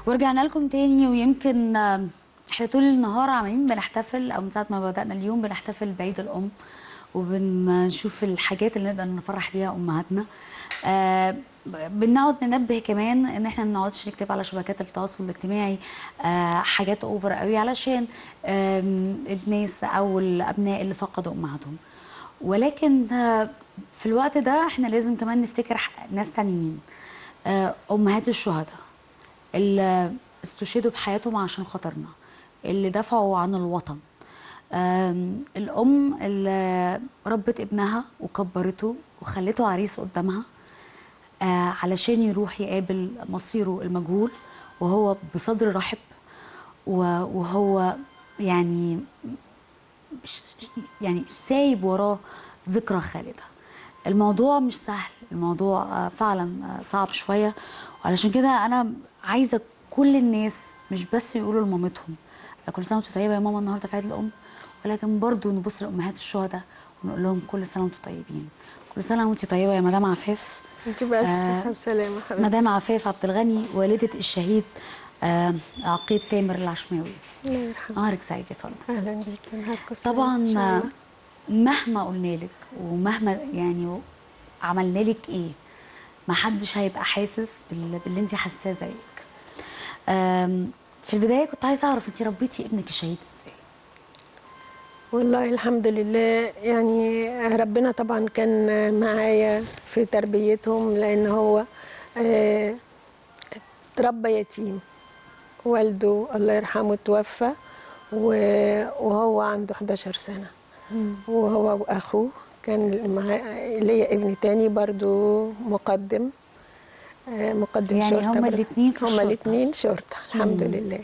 ورجعنا لكم تاني ويمكن آه، احنا طول النهار عمالين بنحتفل او من ساعه ما بدانا اليوم بنحتفل بعيد الام وبنشوف الحاجات اللي نقدر نفرح بيها امهاتنا آه ب- بنقعد ننبه كمان ان احنا ما بنقعدش نكتب على شبكات التواصل الاجتماعي آه حاجات اوفر قوي علشان آم، الناس او الابناء اللي فقدوا امهاتهم ولكن آه، في الوقت ده احنا لازم كمان نفتكر ح- ناس تانيين آه، امهات الشهداء اللي استشهدوا بحياتهم عشان خاطرنا اللي دافعوا عن الوطن آم، الأم اللي ربت ابنها وكبرته وخلته عريس قدامها آه، علشان يروح يقابل مصيره المجهول وهو بصدر رحب و- وهو يعني ش- يعني سايب وراه ذكرى خالدة الموضوع مش سهل الموضوع آه، فعلا آه، صعب شوية وعلشان كده أنا عايزة كل الناس مش بس يقولوا لمامتهم آه، كل سنة وانت طيبة يا ماما النهاردة في عيد الأم ولكن برضو نبص لأمهات الشهداء ونقول لهم كل سنة وانتم طيبين كل سنة وانت طيبة يا مدام عفاف انت بألف آه، صحة وسلامة حبيبتي مدام عفاف عبد الغني والدة الشهيد آه، عقيد تامر العشماوي الله يرحمه نهارك سعيد يا فندم أهلا بيكي نهاركم سعيد طبعا إن شاء الله. مهما قلنا لك ومهما يعني عملنا لك ايه ما حدش هيبقى حاسس بال- باللي انت حاساه زيك أم، في البدايه كنت عايزه اعرف انت ربيتي ابنك الشهيد ازاي والله الحمد لله يعني ربنا طبعا كان معايا في تربيتهم لأن هو آه، اتربى يتيم والده الله يرحمه توفى و- وهو عنده 11 سنة وهو وأخوه كان معاه ليا ابن تاني برضو مقدم آه، مقدم يعني شرطة هما برضو. الاتنين في هما الشرطة. الاتنين شرطة الحمد لله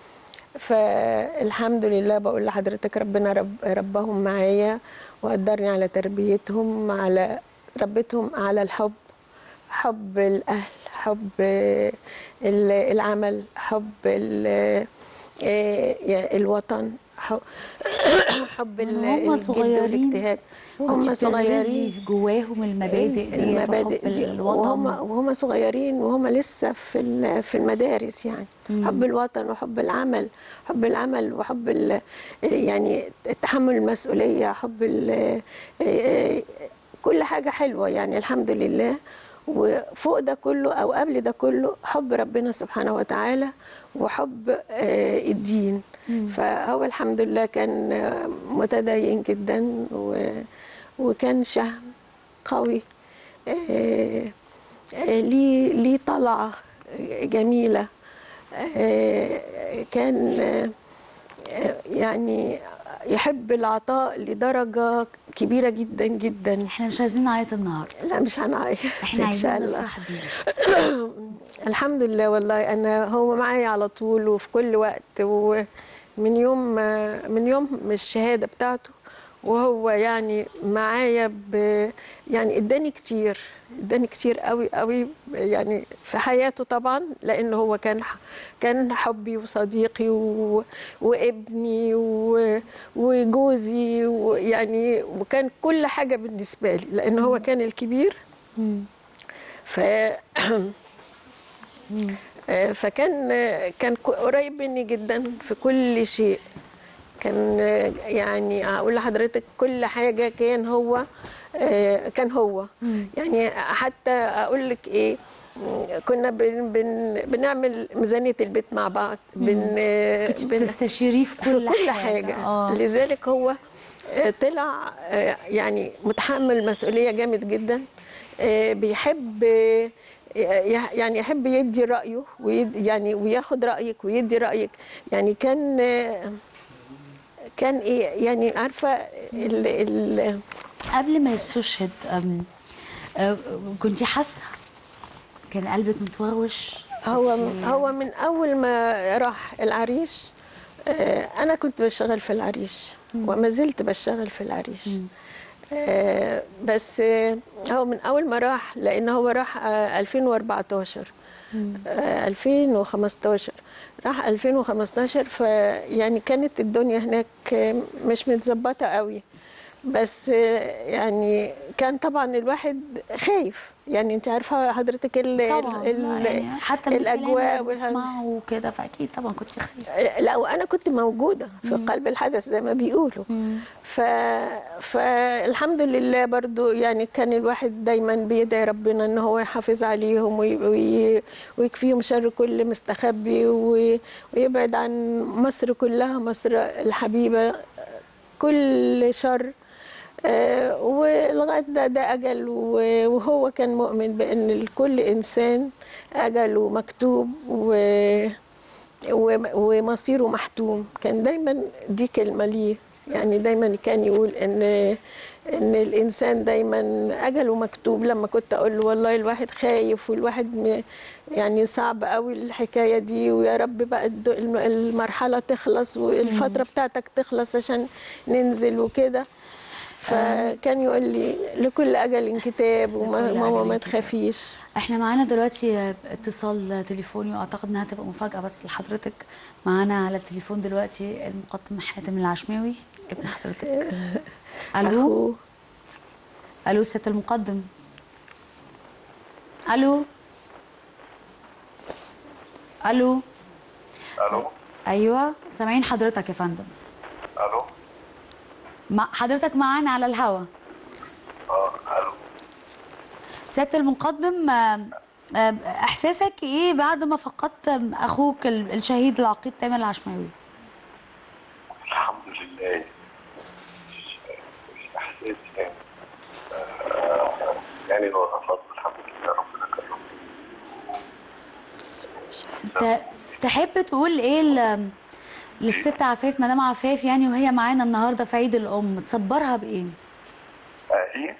فالحمد لله بقول لحضرتك ربنا رب ربهم معايا وقدرني على تربيتهم على ربيتهم على الحب حب الأهل حب ال- العمل حب ال- آه، الوطن حب, حب ال- من هم الجد صغيرين والاجتهاد كنت هم بتغرزي صغيرين في جواهم المبادئ دي المبادئ وحب دي وهم الوطن وهم صغيرين وهم لسه في ال- في المدارس يعني حب الوطن وحب العمل حب العمل وحب ال- يعني تحمل المسؤوليه حب ال- كل حاجه حلوه يعني الحمد لله وفوق ده كله او قبل ده كله حب ربنا سبحانه وتعالى وحب آه، الدين فهو الحمد لله كان آه، متدين جدا و- وكان شهم قوي آه، آه، ليه ليه طلعة جميلة آه، كان آه، آه، يعني يحب العطاء لدرجة كبيرة جدا جدا احنا مش عايزين نعيط النهارده لا مش هنعيط احنا إن شاء عايزين الله نفرح بيه الحمد لله والله انا هو معايا على طول وفي كل وقت ومن يوم ما- من يوم الشهاده بتاعته وهو يعني معايا ب يعني اداني كتير اداني كتير قوي قوي يعني في حياته طبعا لان هو كان كان حبي وصديقي و... وابني و... وجوزي ويعني وكان كل حاجه بالنسبه لي لان هو كان الكبير ف آه، فكان آه، كان ك- قريب مني جدا في كل شيء كان آه، يعني اقول لحضرتك كل حاجه كان هو آه، كان هو يعني حتى اقول لك ايه مم، كنا بن بن بنعمل ميزانيه البيت مع بعض بن آه، كنت بن- بتستشيريه في كل, في كل حاجة, اه لذلك هو آه، طلع آه، يعني متحمل مسؤولية جامد جدا آه، بيحب آه، ي- يعني يحب يدي رأيه ويد يعني وياخد رأيك ويدي رأيك يعني كان آه، كان ايه يعني عارفة ال ال قبل ما يستشهد أم، أه، كنت حاسه كان قلبك متوروش هو كنتي- هو من اول ما راح العريش آه، انا كنت بشتغل في العريش وما زلت بشتغل في العريش آه، بس آه، هو من اول ما راح لان هو راح آه، 2014 آه، 2015 راح 2015 فيعني كانت الدنيا هناك آه، مش متظبطه قوي بس آه، يعني كان طبعا الواحد خايف يعني انت عارفه حضرتك ال طبعا ال لا يعني حتى من الكلام الاجواء اللي والها- بنسمعه وكده فاكيد طبعا كنت خايفه لا وانا كنت موجوده في قلب الحدث زي ما بيقولوا ف... فالحمد لله برضو يعني كان الواحد دايما بيدعي ربنا ان هو يحافظ عليهم وي... وي... ويكفيهم شر كل مستخبي و... ويبعد عن مصر كلها مصر الحبيبه كل شر آه، ولغايه ده ده اجل و- وهو كان مؤمن بان لكل انسان اجله مكتوب و وم- ومصيره محتوم كان دايما دي كلمة ليه يعني دايما كان يقول ان ان الانسان دايما اجله مكتوب لما كنت اقول له والله الواحد خايف والواحد م- يعني صعب قوي الحكايه دي ويا رب بقى الد- الم- المرحله تخلص والفتره بتاعتك تخلص عشان ننزل وكده فكان يقول لي لكل اجل كتاب وما لكل ماما أجل ما كتاب. تخافيش احنا معانا دلوقتي اتصال تليفوني واعتقد انها هتبقى مفاجاه بس لحضرتك معانا على التليفون دلوقتي المقدم حاتم العشماوي ابن حضرتك الو اخوه الو سياده المقدم الو الو الو ايوه سامعين حضرتك يا فندم الو مع حضرتك معانا على الهوا اه الو سياده المقدم آه، آه، احساسك ايه بعد ما فقدت اخوك ال- الشهيد العقيد تامر العشماوي الحمد لله مش مش احساس يعني آه، يعني هو فضل الحمد لله ربنا كرمني ت- تحب تقول ايه ل- للست عفاف مدام عفاف يعني وهي معانا النهارده في عيد الام تصبرها بايه آه، ايه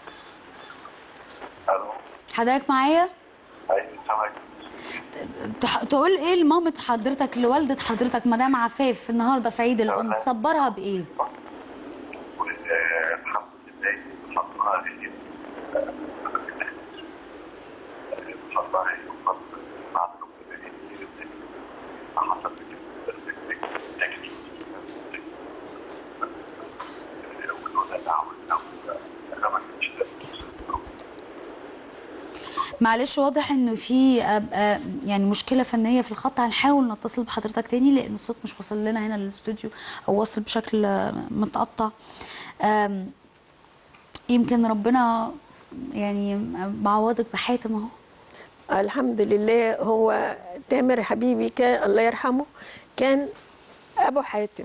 الو حضرتك معايا ايوه سامعك تح- تقول ايه لمامة حضرتك لوالدة حضرتك مدام عفاف النهارده في عيد الام تصبرها بايه والحمد لله بفضل عليه بفضل عليه وفضل بعد ربنا كتير حصل تكليف ولولا دعوة أنا ما كنتش معلش واضح انه في آه، آه، يعني مشكله فنيه في الخط هنحاول نتصل بحضرتك تاني لان الصوت مش واصل لنا هنا للاستوديو او واصل بشكل آه، متقطع آم، يمكن ربنا يعني معوضك بحاتم اهو الحمد لله هو تامر حبيبي كان الله يرحمه كان ابو حاتم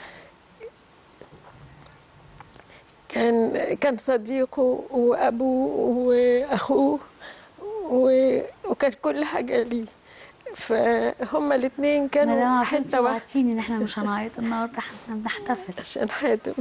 كان كان صديقه وابوه واخوه و- وكان كل حاجه ليه فهما الاثنين مدام كانوا عفاف حته واحده وعدتيني ان احنا مش هنعيط النهارده احنا بنحتفل عشان حاتم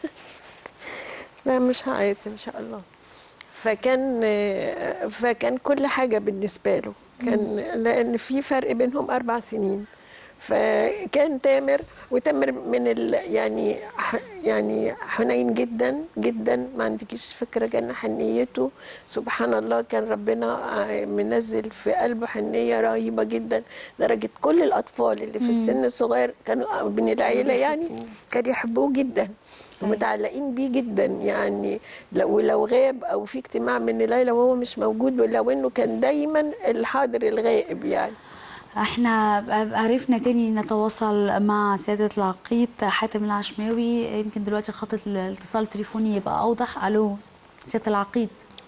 لا مش هعيط ان شاء الله فكان فكان كل حاجه بالنسبه له كان لان في فرق بينهم اربع سنين فكان تامر وتامر من ال يعني ح- يعني حنين جدا جدا ما عندكيش فكره كان حنيته سبحان الله كان ربنا ع- منزل في قلبه حنيه رهيبه جدا درجه كل الاطفال اللي في السن الصغير كانوا من العيله يعني كانوا يحبوه جدا ومتعلقين بيه جدا يعني لو لو غاب او في اجتماع من العيله وهو مش موجود لو انه كان دايما الحاضر الغائب يعني احنا عرفنا تاني نتواصل مع سيادة العقيد حاتم العشماوي يمكن دلوقتي الخط الاتصال التليفوني يبقى اوضح الو سيادة العقيد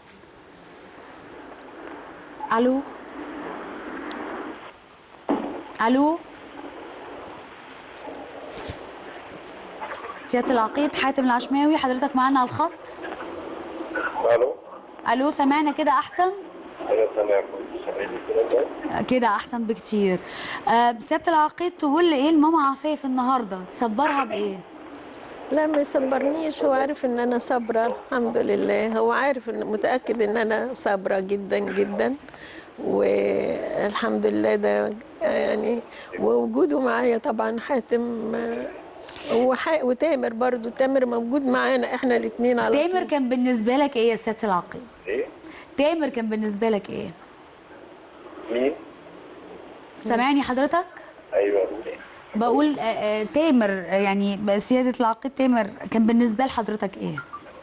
الو الو سيادة العقيد حاتم العشماوي حضرتك معانا على الخط الو الو سمعنا كده احسن انا سامعكم سامعني كده كويس؟ كده احسن بكتير آه، سياده العقيد تقول لي ايه لماما عفاف النهارده تصبرها بايه لا ما يصبرنيش هو عارف ان انا صابره الحمد لله هو عارف ان متاكد ان انا صابره جدا جدا والحمد لله ده يعني ووجوده معايا طبعا حاتم آه، وح- وتامر برضو تامر موجود معانا احنا الاثنين على تامر طول. كان بالنسبه لك ايه يا سياده العقيد ايه تامر كان بالنسبه لك ايه مين؟ سامعني حضرتك ايوه قولي بقول آه، آه، تامر آه، يعني سياده العقيد تامر كان بالنسبه لحضرتك ايه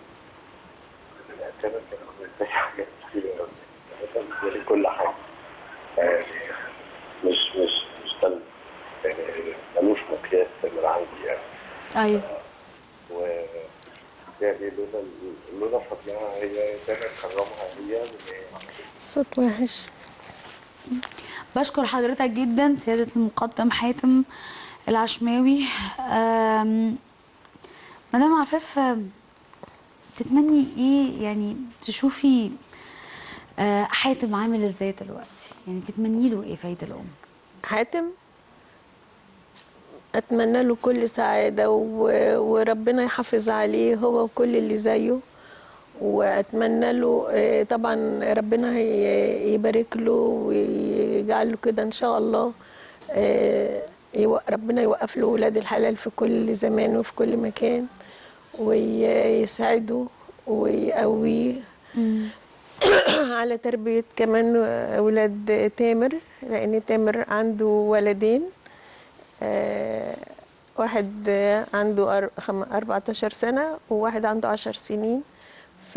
كانت كان بالنسبه لي حاجات كتير قوي كان بالنسبه لي كل حاجه يعني مش مش مش ده يعني ملوش مقياس اللي عندي يعني ايوه و يعني لولا لولا فضلها هي دايما كرمها هي وإن هي عملت صوت وحش بشكر حضرتك جدا سيادة المقدم حاتم العشماوي آم، مدام عفاف آم، تتمني ايه يعني تشوفي آه، حاتم عامل ازاي دلوقتي يعني تتمني له ايه في عيد الام حاتم اتمنى له كل سعاده و- وربنا يحافظ عليه هو وكل اللي زيه واتمنى له آه، طبعا ربنا هي- يبارك له ويجعل له كده ان شاء الله آه، يوق- ربنا يوقف له ولاد الحلال في كل زمان وفي كل مكان ويسعده ويقويه على تربية كمان أولاد تامر لأن تامر عنده ولدين آه، واحد آه، عنده أر- خم- 14 سنة وواحد عنده 10 سنين ف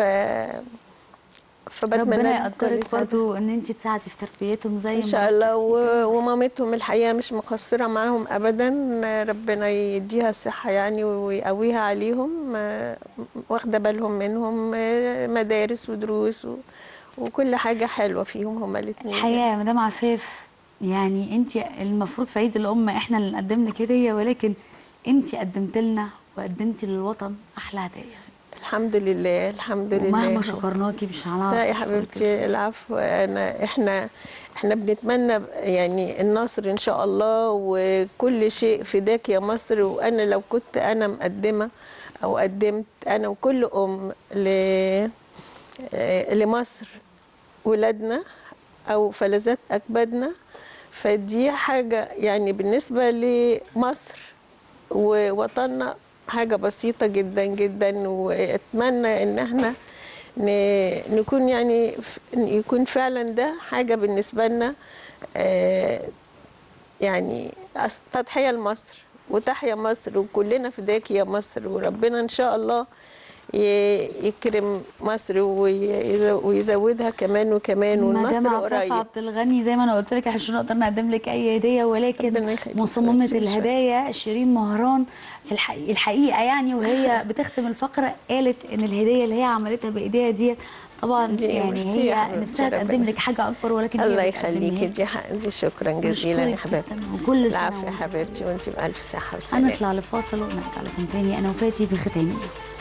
فبتمنى ربنا لهم كل يقدرك سعادة. برضو ان انت تساعدي في تربيتهم زي ان ما شاء الله ربيتي. و... ومامتهم الحقيقه مش مقصره معاهم ابدا ربنا يديها الصحه يعني ويقويها عليهم آه، واخده بالهم منهم آه، مدارس ودروس و... وكل حاجه حلوه فيهم هما الاثنين الحقيقه يا مدام عفاف يعني انت المفروض في عيد الام احنا اللي نقدم لك هديه ولكن انت قدمت لنا وقدمتي للوطن احلى هديه الحمد لله الحمد لله ومهما شكرناكي مش هنعرف لا يا نشكرك حبيبتي إزاي. العفو انا احنا احنا بنتمنى يعني النصر ان شاء الله وكل شيء فداك يا مصر وانا لو كنت انا مقدمه او قدمت انا وكل ام ل آه، لمصر ولادنا او فلذات اكبادنا فدي حاجه يعني بالنسبه لمصر ووطننا حاجة بسيطة جدا جدا واتمنى ان احنا ن- نكون يعني ف- يكون فعلا ده حاجة بالنسبة لنا آه، يعني أص- تضحية لمصر وتحيا مصر وكلنا فداك يا مصر وربنا ان شاء الله ي- يكرم مصر وي- ويزودها كمان وكمان مدام والنصر عفاف قريب عبد الغني زي ما انا قلت لك احنا مش هنقدر نقدم لك اي هديه ولكن ربنا يخليك مصممه حبيبتي، مش الهدايا شيرين مهران في الحقيقه, الحقيقة يعني وهي بتختم الفقره قالت ان الهديه اللي هي عملتها بايديها ديت طبعا دي يعني ميرسي يا هي حبيبتي، نفسها ربنا تقدم لك حاجه اكبر ولكن هي الله بتقدمها يخليكي لك. دي ح- دي شكرا جزيلا يا بنشكرك حبيبتي جداً وكل سنة العفو يا وأنت حبيبتي وانت بألف صحة وسلامة هنطلع لفاصل ونرجع لكم تاني انا وفاتي بختامي